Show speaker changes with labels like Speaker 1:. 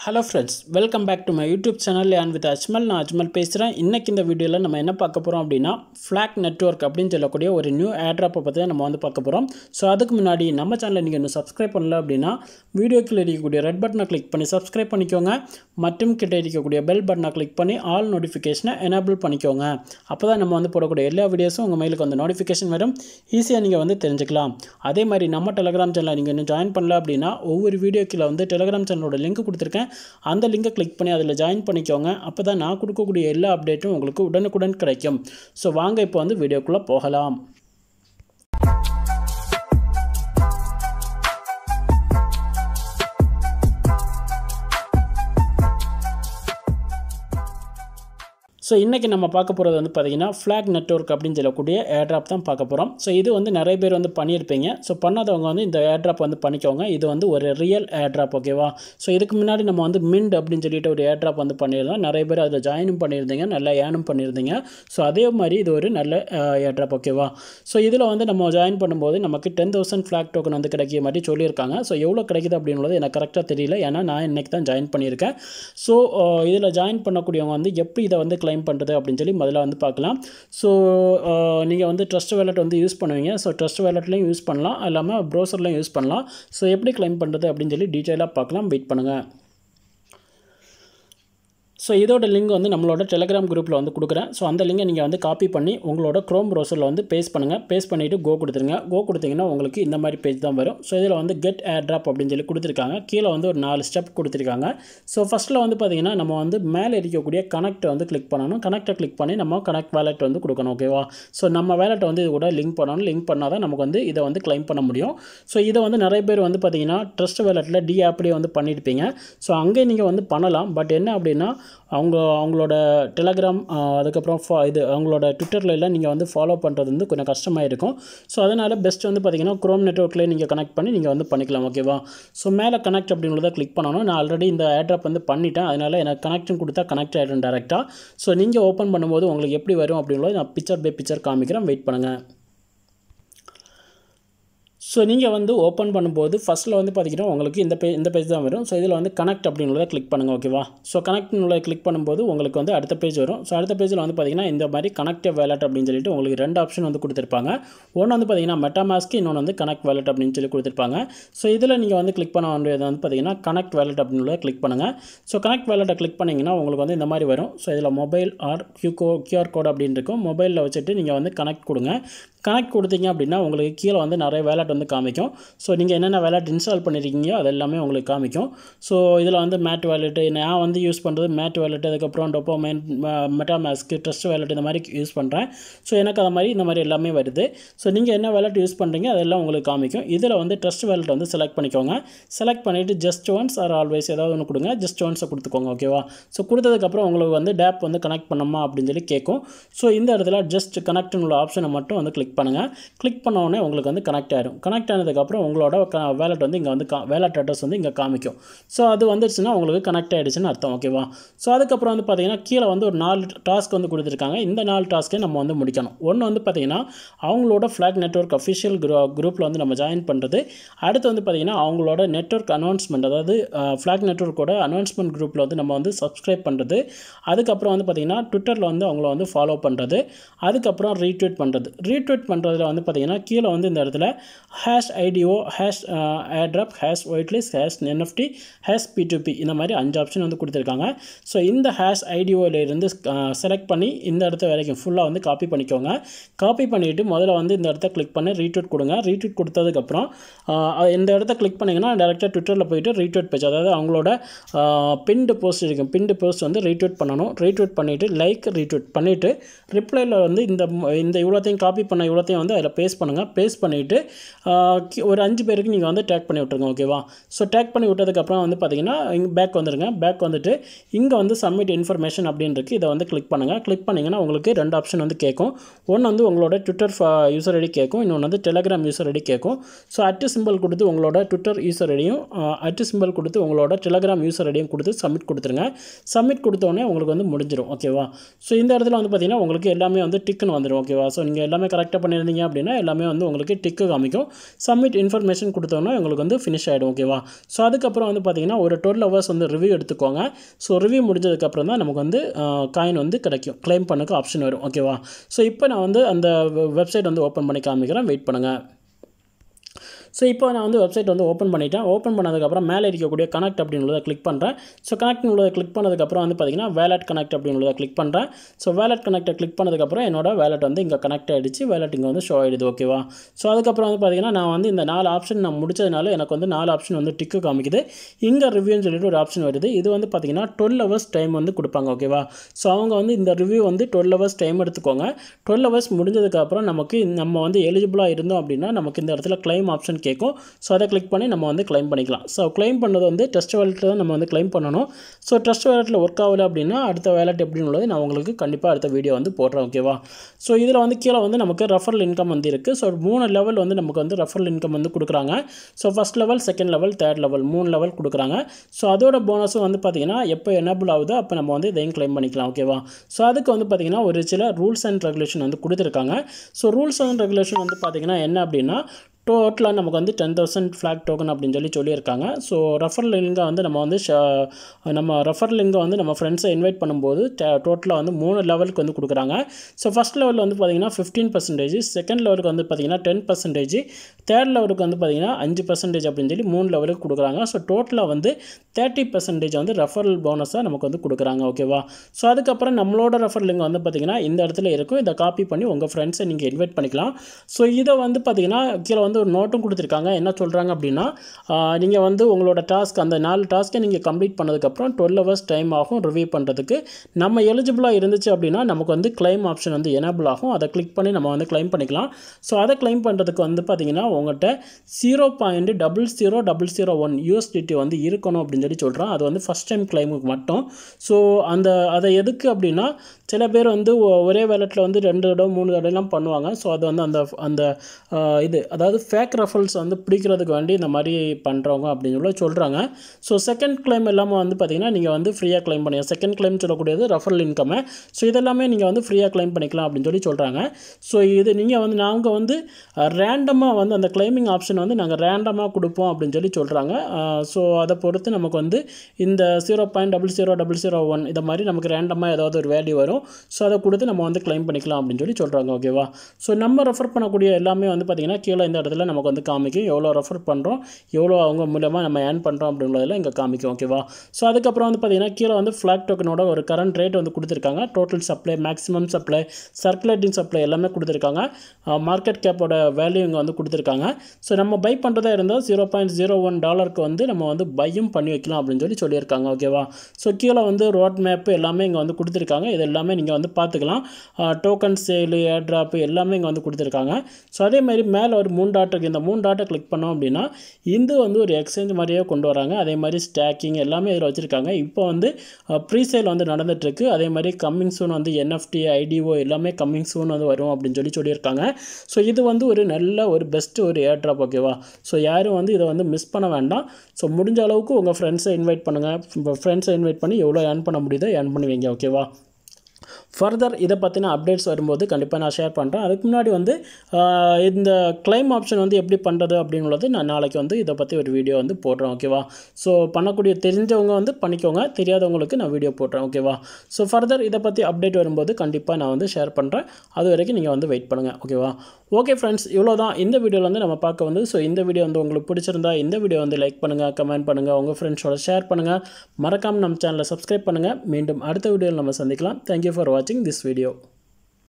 Speaker 1: hello friends welcome back to my YouTube channel and with Ajmal நான் அஜ்மல் பேசுகிறேன் இன்றைக்கி இந்த வீடியோவில் நம்ம என்ன பார்க்க போகிறோம் அப்படின்னா ஃப்ளாக் நெட்ஒர்க் அப்படின்னு சொல்லக்கூடிய ஒரு நியூ ஏட்ராப்பை பற்றி தான் நம்ம வந்து பார்க்க போகிறோம் ஸோ அதுக்கு முன்னாடி நம்ம சேனலை நீங்கள் இன்னும் சப்ஸ்கிரைப் பண்ணல அப்படின்னா வீடியோக்கில் இருக்கக்கூடிய ரெட் பட்டனை கிளிக் பண்ணி சப்ஸ்கிரைப் பண்ணிக்கோங்க மற்றும் கிட்ட இருக்கக்கூடிய பெல் பட்டனை கிளிக் பண்ணி ஆல் நோட்டிஃபிகேஷனை எனேபிள் பண்ணிக்கோங்க அப்போ தான் நம்ம வந்து போடக்கூடிய எல்லா வீடியோஸும் உங்கள் மெயிலுக்கு வந்து நோட்டிஃபிகேஷன் வரும் ஈஸியாக நீங்கள் வந்து தெரிஞ்சுக்கலாம் அதே மாதிரி நம்ம டெலகிராம் சேனலில் நீங்கள் இன்னும் ஜாயின் பண்ணல அப்படின்னா ஒவ்வொரு வீடியோக்கில் வந்து டெலகிராம் சேனலோட லிங்க் கொடுத்துருக்கேன் அந்த லிங்கை கிளிக் பண்ணி அதில் ஜாயின் பண்ணிக்கோங்க அப்போ தான் நான் கொடுக்கக்கூடிய எல்லா அப்டேட்டும் உங்களுக்கு உடனுக்குடன் கிடைக்கும் ஸோ வாங்க இப்போ வந்து வீடியோக்குள்ளே போகலாம் ஸோ இன்றைக்கி நம்ம பார்க்க போகிறது வந்து பார்த்திங்கன்னா ஃப்ளாக் நெட்ஒர்க் அப்படின்னு சொல்லக்கூடிய ஏர்ட்ராப் தான் பார்க்க போகிறோம் ஸோ இது வந்து நிறைய பேர் வந்து பண்ணியிருப்பீங்க ஸோ பண்ணாதவங்க வந்து இந்த ஏர்ட்ராப் வந்து பண்ணிக்கோங்க இது வந்து ஒரு ரியல் ஏர்ட்ராப் ஓகேவா ஸோ இதுக்கு முன்னாடி நம்ம வந்து மிண்ட் அப்படின்னு சொல்லிட்டு ஒரு ஏர்ட்ராப் வந்து பண்ணியிருந்தோம் நிறைய பேர் அதில் ஜாயினும் பண்ணியிருந்தீங்க நல்லா ஏனும் பண்ணியிருந்தீங்க ஸோ அதே மாதிரி இது ஒரு நல்ல ஏர்ட்ராப் ஓகேவா ஸோ இதில் வந்து நம்ம ஜாயின் பண்ணும்போது நமக்கு டென் தௌசண்ட் ஃப்ளாக் டோக்கன் வந்து கிடைக்கிற மாதிரி சொல்லியிருக்காங்க ஸோ எவ்வளோ கிடைக்குது அப்படின்றது எனக்கு கரெக்டாக தெரியல ஏன்னா நான் இன்றைக்கி தான் ஜாயின் பண்ணியிருக்கேன் ஸோ இதில் ஜாயின் பண்ணக்கூடியவங்க வந்து எப்படி இதை வந்து கிளைம் பண்ணுறது அப்படின்னு சொல்லி முதல்ல வந்து பார்க்கலாம் ஸோ நீங்கள் வந்து ட்ரஸ்ட் வேலட் வந்து யூஸ் பண்ணுவீங்க ஸோ ட்ரஸ்ட் வேலட்லையும் யூஸ் பண்ணலாம் இல்லாமல் ப்ரௌசர்லையும் யூஸ் பண்ணலாம் ஸோ எப்படி கிளைம் பண்ணுறது அப்படின்னு சொல்லி டீட்டெயிலாக பார்க்கலாம் வெயிட் பண்ணுங்கள் ஸோ இதோட லிங்க் வந்து நம்மளோட டெலிகிராம் குரூப்பில் வந்து கொடுக்குறேன் ஸோ அந்த லிங்கை நீங்கள் வந்து காப்பி பண்ணி உங்களோட க்ரோம் ப்ரௌசரில் வந்து பேஸ்ட் பண்ணுங்கள் பேஸ்ட் பண்ணிவிட்டு கோ கொடுத்துருங்க கோ கொடுத்தீங்கன்னா உங்களுக்கு இந்த மாதிரி பேஜ் தான் வரும் ஸோ இதில் வந்து கெட் ஏர் ட்ராப் அப்படின்னு சொல்லி கொடுத்துருக்காங்க கீழே வந்து ஒரு நாலு ஸ்டெப் கொடுத்துருக்காங்க ஸோ ஃபஸ்ட்டில் வந்து பார்த்திங்கன்னா நம்ம வந்து மேலே இருக்கக்கூடிய கனெக்ட் வந்து கிளிக் பண்ணணும் கனெக்டை கிளிக் பண்ணி நம்ம கனெக்ட் வேலெட் வந்து கொடுக்கணும் ஓகேவா ஸோ நம்ம வேலெட்டை வந்து இது கூட லிங்க் பண்ணணும் லிங்க் பண்ணால் தான் நமக்கு வந்து இதை வந்து கிளைம் பண்ண முடியும் ஸோ இதை வந்து நிறைய பேர் வந்து பார்த்திங்கன்னா ட்ரஸ்ட் வேலெட்டில் டி ஆப்லேயே வந்து பண்ணியிருப்பீங்க ஸோ அங்கே நீங்கள் வந்து பண்ணலாம் பட் என்ன அப்படின்னா அவங்க அவங்களோட டெலகிராம் அதுக்கப்புறம் ஃபா இது அவங்களோட ட்விட்டரில் எல்லாம் நீங்கள் வந்து ஃபாலோ பண்ணுறது வந்து கொஞ்சம் கஷ்டமாக இருக்கும் ஸோ அதனால் பெஸ்ட் வந்து பார்த்திங்கன்னா க்ரோம் நெட்ஒர்க்லேயே நீங்கள் கனெக்ட் பண்ணி நீங்கள் வந்து பண்ணிக்கலாம் ஓகேவா ஸோ மேலே கனெக்ட் அப்படின்றத கிளிக் பண்ணணும் நான் ஆல்ரெடி இந்த ஏட்ராப் வந்து பண்ணிட்டேன் அதனால் எனக்கு கனெக்ஷன் கொடுத்தா கனெக்ட் ஆகிடும் டேரெக்டாக ஸோ நீங்கள் ஓப்பன் பண்ணும்போது உங்களுக்கு எப்படி வரும் அப்படின்றத நான் பிக்சர் பை பிக்சர் காமிக்கிறேன் வெயிட் பண்ணுங்கள் ஸோ நீங்கள் வந்து ஓப்பன் பண்ணும்போது ஃபஸ்ட்டில் வந்து பார்த்திங்கன்னா உங்களுக்கு இந்த பே இந்த பேஜ் தான் வரும் ஸோ இதில் வந்து கனெக்ட் அப்படின்றத கிளிக் பண்ணுங்கள் ஓகேவா ஸோ கனெக்ட் கிளிக் பண்ணும்போது உங்களுக்கு வந்து அடுத்த பேஜ் வரும் ஸோ அடுத்த பேஜில் வந்து பார்த்திங்கன்னா இந்த மாதிரி கனெக்ட் வேலட் அப்படின்னு சொல்லிட்டு உங்களுக்கு ரெண்டு ஆப்ஷன் வந்து கொடுத்துருப்பாங்க ஒன்று வந்து பார்த்திங்கன்னா மெட்டாமாஸ்க்கு இன்னொன்று வந்து கனெக்ட் வேலட் அப்படின்னு சொல்லி கொடுத்துருப்பாங்க ஸோ இதில் நீங்கள் வந்து கிளிக் பண்ண வேண்டியது வந்து பார்த்திங்கன்னா கனெக்ட் வேலட் அப்படின்றத கிளிக் பண்ணுங்கள் ஸோ கனெக்ட் வேலட்டை கிளிக் பண்ணிங்கன்னா உங்களுக்கு வந்து இந்த மாதிரி வரும் ஸோ இதில் மொபைல் ஆர் கியூ கோ கியூஆர் கோட் அப்படின்னு இருக்கும் மொபைலில் வச்சுட்டு நீங்கள் வந்து கனெக்ட் கொடுங்க கனெக்ட் கொடுத்தீங்க அப்படின்னா உங்களுக்கு கீழே வந்து நிறைய வேலட் வந்து காமிக்கும் ஸோ நீங்கள் என்னென்ன வேலட் இன்ஸ்டால் பண்ணியிருக்கீங்களோ அது எல்லாமே உங்களுக்கு காமிக்கும் ஸோ இதில் வந்து மேட் வேலெட்டு நான் வந்து யூஸ் பண்ணுறது மேட் வேலெட் அதுக்கப்புறம் டொப்போமைன் மெட்டாமேஸ்க்கு ட்ரஸ்ட் வேலெட் இந்த மாதிரி யூஸ் பண்ணுறேன் ஸோ எனக்கு அது மாதிரி இந்த மாதிரி எல்லாமே வருது ஸோ நீங்கள் என்ன வேலெட் யூஸ் பண்ணுறீங்க அதெல்லாம் உங்களுக்கு காமிக்கும் இதில் வந்து ட்ரஸ்ட் வேலெட் வந்து செலக்ட் பண்ணிக்கோங்க செலக்ட் பண்ணிவிட்டு ஜஸ்ட் ஒன்ஸ் ஆர் ஆல்வேஸ் ஏதாவது ஒன்று கொடுங்க ஜஸ்ட் ஒன்ஸை கொடுத்துக்கோங்க ஓகேவா ஸோ கொடுத்ததுக்கப்புறம் உங்களுக்கு வந்து டேப் வந்து கனெக்ட் பண்ணணுமா அப்படின்னு சொல்லி கேட்கும் ஸோ இந்த இடத்துல ஜஸ்ட் கனெக்ட்னு உள்ள ஆப்ஷனை மட்டும் வந்து கிளிக் பண்ணுங்கள் கிளிக் பண்ண உடனே உங்களுக்கு வந்து கனெக்ட் ஆகிடும் கனெக்ட் ஆனதுக்கப்புறம் உங்களோட க வேலட் வந்து இங்கே வந்து கா வேலட் அட்ரஸ் வந்து இங்கே காமிக்கும் ஸோ அது வந்துருச்சுன்னா உங்களுக்கு கனெக்ட் ஆகிடுச்சுன்னு அர்த்தம் ஓகேவா ஸோ அதுக்கப்புறம் வந்து பார்த்திங்கன்னா கீழே வந்து ஒரு நாலு டாஸ்க் வந்து கொடுத்துருக்காங்க இந்த நாலு டாஸ்க்கே நம்ம வந்து முடிக்கணும் ஒன்று வந்து பார்த்திங்கன்னா அவங்களோட ஃப்ளாக் நெட்ஒர்க் அஃபிஷியல் குரூ குரூப்பில் வந்து நம்ம ஜாயின் பண்ணுறது அடுத்து வந்து பார்த்திங்கன்னா அவங்களோட நெட்ஒர்க் அனௌன்ஸ்மெண்ட் அதாவது ஃப்ளாக் நெட்ஒர்க்கோட அனௌன்ஸ்மெண்ட் குரூப்பில் வந்து நம்ம வந்து சப்ஸ்கிரைப் பண்ணுறது அதுக்கப்புறம் வந்து பார்த்திங்கன்னா ட்விட்டரில் வந்து அவங்கள வந்து ஃபாலோ பண்ணுறது அதுக்கப்புறம் ரீட்வீட் பண்ணுறது ரீட்வீட் பண்ணுறதுல வந்து பார்த்திங்கன்னா கீழே வந்து இந்த இடத்துல hash IDO hash airdrop hash whitelist hash NFT hash PDP இந்த மாதிரி அஞ்சு ஆப்ஷன் வந்து கொடுத்துருக்காங்க ஸோ இந்த ஹேஷ் ஐடிஓலேருந்து செலக்ட் பண்ணி இந்த இடத்த வரைக்கும் ஃபுல்லாக வந்து காப்பி பண்ணிக்கோங்க காப்பி பண்ணிவிட்டு முதல்ல வந்து இந்த இடத்த கிளிக் பண்ணி ரீட்வீட் கொடுங்க ரீட்வீட் கொடுத்ததுக்கப்புறம் இந்த இடத்த கிளிக் பண்ணிங்கன்னா டேரெக்டாக ட்விட்டரில் போயிட்டு ரீட்வீட் பேஜ் அதாவது அவங்களோட பின்டு போஸ்ட் இருக்கும் பின்டு போஸ்ட் வந்து ரீட்வீட் பண்ணணும் ரீட்வீட் பண்ணிவிட்டு லைக் ரீட்வீட் பண்ணிவிட்டு ரிப்ளையில் வந்து இந்த இந்த இவ்வளோத்தையும் காப்பி பண்ண இவ்வளோத்தையும் வந்து அதில் பேஸ்ட் பண்ணுங்கள் பேஸ்ட் பண்ணிவிட்டு ஒரு அஞ்சு பேருக்கு நீங்கள் வந்து டேக் பண்ணி விட்ருங்க ஓகேவா ஸோ டேக் பண்ணி விட்டதுக்கப்புறம் வந்து பார்த்தீங்கன்னா இங்கே பேக் வந்துடுங்க பேக் வந்துட்டு இங்கே வந்து சப்மிட் இன்ஃபர்மேஷன் அப்படின்னு இருக்குது இதை வந்து கிளிக் பண்ணுங்கள் கிளிக் பண்ணிங்கன்னா உங்களுக்கு ரெண்டு ஆப்ஷன் வந்து கேட்கும் ஒன்று வந்து உங்களோட ட்விட்டர் யூசர் ஐடி கேட்கும் இன்னொன்று வந்து டெலகிராம் யூசர் ஐடி கேட்கும் ஸோ அட்டு சிம்பிள் கொடுத்து உங்களோட ட்விட்டர் யூசர் ஐடியும் அட்டு சிம்பிள் கொடுத்து உங்களோட டெலகிராம் யூசர் ஐடியும் கொடுத்து சப்மிட் கொடுத்துருங்க சப்மிட் கொடுத்தோடனே உங்களுக்கு வந்து முடிஞ்சிடும் ஓகேவா ஸோ இந்த இடத்துல வந்து பார்த்திங்கன்னா உங்களுக்கு எல்லாமே வந்து டிக்குன்னு வந்துடும் ஓகேவா ஸோ நீங்கள் எல்லாமே கரெக்டாக பண்ணியிருந்தீங்க அப்படின்னா எல்லாமே வந்து உங்களுக்கு டிக்கு காமிக்கும் சப்மிட் இன்ஃபர்மேஷன் கொடுத்தோன்னா உங்களுக்கு வந்து ஃபினிஷ் ஆகிடும் ஓகேவா ஸோ அதுக்கப்புறம் வந்து பார்த்தீங்கன்னா ஒரு டுவெல் ஹவர்ஸ் வந்து ரிவ்யூ எடுத்துக்கோங்க ஸோ ரிவ்யூ முடிஞ்சதுக்கப்புறம் தான் நமக்கு வந்து காயின் வந்து கிடைக்கும் க்ளைம் பண்ணக்கு ஆப்ஷன் வரும் ஓகேவா ஸோ இப்போ நான் வந்து அந்த வெப்சைட் வந்து ஓப்பன் பண்ணி காமிக்கிறேன் வெயிட் பண்ணுங்கள் ஸோ இப்போ நான் வந்து வெப்சைட் வந்து ஓப்பன் பண்ணிட்டேன் ஓப்பன் பண்ணதுக்கப்புறம் மேலே இருக்கக்கூடிய கனெக்ட் அப்படின்றத கிளிக் பண்ணுறேன் ஸோ கனெக்ட் உள்ளதை கிளிக் பண்ணதுக்கப்புறம் வந்து பார்த்தீங்கன்னா வேலட் கனெக்ட் அப்படின்றத கிளிக் பண்ணுறேன் ஸோ வேலட் கனெக்ட்டை கிளிக் பண்ணதுக்கப்புறம் என்னோட வேலட் வந்து இங்கே கனெக்ட் ஆகிடுச்சு வேலட் இங்கே வந்து ஷோ ஆகிடுது ஓகேவா ஸோ அதுக்கப்புறம் வந்து பார்த்தீங்கன்னா நான் வந்து இந்த நாலு ஆப்ஷன் நான் முடிச்சதுனால எனக்கு வந்து நாலு ஆப்ஷன் வந்து டிக்கு காமிக்குது இங்கே ரிவ்யூன்னு சொல்லிட்டு ஒரு ஆப்ஷன் வருது இது வந்து பார்த்தீங்கன்னா டுவெல் ஹவர்ஸ் டைம் வந்து கொடுப்பாங்க ஓகேவா ஸோ அவங்க வந்து இந்த ரிவ்யூ வந்து டுவெல் ஹவர்ஸ் டைம் எடுத்துக்கோங்க டுவெல் ஹவர்ஸ் முடிஞ்சதுக்கப்புறம் நமக்கு நம்ம வந்து எலிஜிபிளாக இருந்தோம் அப்படின்னா நமக்கு இந்த இடத்துல கிளைம் ஆப்ஷன் கேட்கும் ஸோ அதை கிளிக் பண்ணி நம்ம வந்து கிளைம் பண்ணிக்கலாம் ஸோ கிளைம் பண்ணது வந்து டெஸ்ட் வேலெட்டில் தான் நம்ம வந்து கிளைம் பண்ணணும் ஸோ டெஸ்ட் வேலெட்டில் ஒர்க் ஆகலை அப்படின்னா அடுத்த வேலெட் எப்படின்னு உள்ளது நான் உங்களுக்கு கண்டிப்பாக அடுத்த வீடியோ வந்து போடுறேன் ஓகேவா ஸோ இதில் வந்து கீழே வந்து நமக்கு ரெஃபரல் இன்கம் வந்து இருக்குது ஸோ மூணு லெவல் வந்து நமக்கு வந்து ரெஃபரல் இன்கம் வந்து கொடுக்குறாங்க so first level second level third level மூணு லெவல் கொடுக்குறாங்க ஸோ அதோட போனஸும் வந்து பார்த்திங்கன்னா எப்போ எனபிள் ஆகுதோ அப்போ நம்ம வந்து இதையும் கிளைம் பண்ணிக்கலாம் ஓகேவா ஸோ அதுக்கு வந்து பார்த்திங்கன்னா ஒரு சில ரூல்ஸ் அண்ட் ரெகுலேஷன் வந்து கொடுத்துருக்காங்க ஸோ ரூல்ஸ் அண்ட் ரெகுலேஷன் வந்து பார்த்திங்கன்னா என்ன அப்படின்னா டோட்டலாக நமக்கு வந்து டென் தௌசண்ட் ஃப்ளாக் டோக்கன் அப்படின்னு சொல்லி சொல்லியிருக்காங்க ஸோ ரெஃபர் லிங்கை வந்து நம்ம வந்து நம்ம ரெஃபர் லிங்கை வந்து நம்ம ஃப்ரெண்ட்ஸை இன்வைட் பண்ணும்போது டோட்டலாக வந்து மூணு லெவலுக்கு வந்து கொடுக்குறாங்க ஸோ ஃபஸ்ட் லெவலில் வந்து பார்த்திங்கன்னா ஃபிஃப்டீன் பர்சன்டேஜ் செகண்ட் லெவலுக்கு வந்து பார்த்திங்கன்னா டென் பர்சன்டேஜ் தேர்ட் லெவலுக்கு வந்து பார்த்திங்கன்னா அஞ்சு பர்சன்டேஜ் அப்படின்னு சொல்லி மூணு லெவலுக்கு கொடுக்குறாங்க ஸோ டோட்டலாக வந்து தேர்ட்டி பர்சன்டேஜ் வந்து ரெஃபரல் போனஸாக நமக்கு வந்து கொடுக்குறாங்க ஓகேவா ஸோ அதுக்கப்புறம் நம்மளோட ரெஃபர் லிங்க் வந்து பார்த்திங்கன்னா இந்த இடத்துல இருக்கும் இதை காப்பி பண்ணி உங்கள் ஃப்ரெண்ட்ஸை நீங்கள் இன்வைட் பண்ணிக்கலாம் ஸோ இதை வந்து பார்த்திங்கன்னா கீழே வந்து ஒரு நோட்டும் கொடுத்துருக்காங்க என்ன சொல்கிறாங்க அப்படின்னா நீங்கள் வந்து உங்களோட டாஸ்க் அந்த நாலு டாஸ்க்கை நீங்கள் கம்ப்ளீட் பண்ணதுக்கப்புறம் டுவெல் ஹவர்ஸ் டைம் ஆகும் ரிவ்யூ பண்ணுறதுக்கு நம்ம எலிஜிபிளாக இருந்துச்சு அப்படின்னா நமக்கு வந்து கிளைம் ஆப்ஷன் வந்து எனபிள் ஆகும் அதை கிளிக் பண்ணி நம்ம வந்து கிளைம் பண்ணிக்கலாம் ஸோ அதை கிளைம் பண்ணுறதுக்கு வந்து பார்த்திங்கன்னா உங்கள்கிட்ட zero point double zero double zero one USDT வந்து இருக்கணும் அப்படின்னு சொல்லி சொல்கிறோம் அது வந்து ஃபஸ்ட் டைம் கிளைமுக்கு மட்டும் ஸோ அந்த அதை எதுக்கு அப்படின்னா சில பேர் வந்து ஒரே வேலெட்டில் வந்து ரெண்டு தடவை மூணு தடவைலாம் பண்ணுவாங்க ஸோ அது வந்து அந்த அந்த இது அதாவது ஃபேக் ரெஃபரல்ஸ் வந்து பிடிக்கிறதுக்கு வேண்டி இந்த மாதிரி பண்ணுறவங்க அப்படின்னு சொல்லி சொல்கிறாங்க ஸோ செகண்ட் கிளைம் எல்லாமே வந்து பார்த்திங்கன்னா நீங்கள் வந்து ஃப்ரீயாக கிளைம் பண்ணிக்கலாம் செகண்ட் கிளைம் சொல்லக்கூடியது ரெஃபரல் இன்கம்மை ஸோ இதெல்லாமே நீங்கள் வந்து ஃப்ரீயாக கிளைம் பண்ணிக்கலாம் அப்படின்னு சொல்லி சொல்கிறாங்க ஸோ இது நீங்கள் வந்து நாங்கள் வந்து ரேண்டமாக வந்து அந்த கிளைமிங் ஆப்ஷன் வந்து நாங்கள் ரேண்டமாக கொடுப்போம் அப்படின்னு சொல்லி சொல்கிறாங்க ஸோ அதை பொறுத்து நமக்கு வந்து இந்த zero point double zero double zero one இதை மாதிரி நமக்கு ரேண்டமாக ஏதாவது ஒரு வேல்யூ வரும் ஸோ அதை கொடுத்து நம்ம வந்து கிளைம் பண்ணிக்கலாம் அப்படின்னு சொல்லி சொல்கிறாங்க ஓகேவா ஸோ நம்ம ரெஃபர் பண்ணக்கூடிய எல்லாமே வந்து பார்த்திங்கன்னா கீழே இந்த இடத்துல நமக்கு வந்து காமிக்கும் எவ்வளோ ரெஃபர் பண்ணுறோம் எவ்வளோ அவங்க மூலமாக நம்ம ஏர்ன் பண்ணுறோம் அப்படின்றதெல்லாம் இங்கே காமிக்கும் ஓகேவா ஸோ அதுக்கப்புறம் வந்து பார்த்திங்கன்னா கீழே வந்து ஃப்ளாக் டோக்கனோட ஒரு கரண்ட் ரேட் வந்து கொடுத்துருக்காங்க total supply maximum supply circulating supply எல்லாமே கொடுத்துருக்காங்க மார்க்கெட் கேப்போட வேல்யூ இங்கே வந்து கொடுத்துருக்காங்க ஸோ நம்ம பை பண்ணுறதா இருந்தால் ஜீரோ பாயிண்ட் ஜீரோ ஒன் டாலருக்கு வந்து நம்ம வந்து பையும் பண்ணி வைக்கலாம் அப்படின்னு சொல்லி சொல்லியிருக்காங்க ஓகேவா ஸோ கீழே வந்து ரோட் மேப்பு எல்லாமே இங்கே வந்து கொடுத்துருக்காங்க இது எல்லாமே நீங்கள் வந்து பார்த்துக்கலாம் டோக்கன் சேலு ஏர் ட்ராப்பு எல்லாமே இங்கே வந்து கொடுத்துருக்காங்க ஸோ அதே மாதிரி மேலே ஒரு மூணு டாட் இருக்குது இந்த மூணு டாட்டை கிளிக் பண்ணோம் அப்படின்னா இது வந்து ஒரு எக்ஸ்சேஞ்ச் மாதிரியே கொண்டு வராங்க அதே மாதிரி ஸ்டாக்கிங் எல்லாமே இதில் வச்சுருக்காங்க இப்போ வந்து ப்ரீ சேல் வந்து நடந்துகிட்ருக்கு அதே மாதிரி கம்மிங் சூன் வந்து என்எஃப்டி ஐடிஓ எல்லாமே கம்மிங் சூன் வந்து வரும் அப்படின்னு சொல்லி சொல்லியிருக்காங்க ஸோ இது வந்து ஒரு நல்ல ஒரு பெஸ்ட்டு ஒரு ஏர் ட்ராப் ஓகேவா ஸோ யாரும் வந்து இதை வந்து மிஸ் பண்ண வேண்டாம் ஸோ முடிஞ்ச அளவுக்கு உங்கள் ஃப்ரெண்ட்ஸை இன்வைட் பண்ணுங்கள் உங்கள் ஃப்ரெண்ட்ஸை இன்வைட் பண்ணி எவ்வளோ ஏர்ன் பண்ண முடியுதோ ஏர்ன் பண்ணி வைங்க ஓகேவா ஃபர்தர் இதை பற்றின அப்டேட்ஸ் வரும்போது கண்டிப்பாக நான் ஷேர் பண்ணுறேன் அதுக்கு முன்னாடி வந்து இந்த கிளைம் ஆப்ஷன் வந்து எப்படி பண்ணுறது அப்படின்னுள்ளது நான் நாளைக்கு வந்து இதை பற்றி ஒரு வீடியோ வந்து போடுறேன் ஓகேவா ஸோ பண்ணக்கூடிய தெரிஞ்சவங்க வந்து பண்ணிக்கோங்க தெரியாதவங்களுக்கு நான் வீடியோ போடுறேன் ஓகேவா ஸோ ஃபர்தர் இதை பற்றி அப்டேட் வரும்போது கண்டிப்பாக நான் வந்து ஷேர் பண்ணுறேன் அது வரைக்கும் நீங்கள் வந்து வெயிட் பண்ணுங்கள் ஓகேவா ஓகே ஃப்ரெண்ட்ஸ் இவ்வளோ தான் இந்த வீடியோவில் வந்து நம்ம பார்க்க வந்து ஸோ இந்த வீடியோ வந்து உங்களுக்கு பிடிச்சிருந்தா இந்த வீடியோ வந்து லைக் பண்ணுங்கள் கமெண்ட் பண்ணுங்கள் உங்கள் ஃப்ரெண்ட்ஸோட ஷேர் பண்ணுங்கள் மறக்காமல் நம்ம சேனலை சப்ஸ்கிரைப் பண்ணுங்கள் மீண்டும் அடுத்த வீடியோவில் நம்ம சந்திக்கலாம் தேங்க்யூ ஃபார் வாட்சிங் திஸ் வீடியோ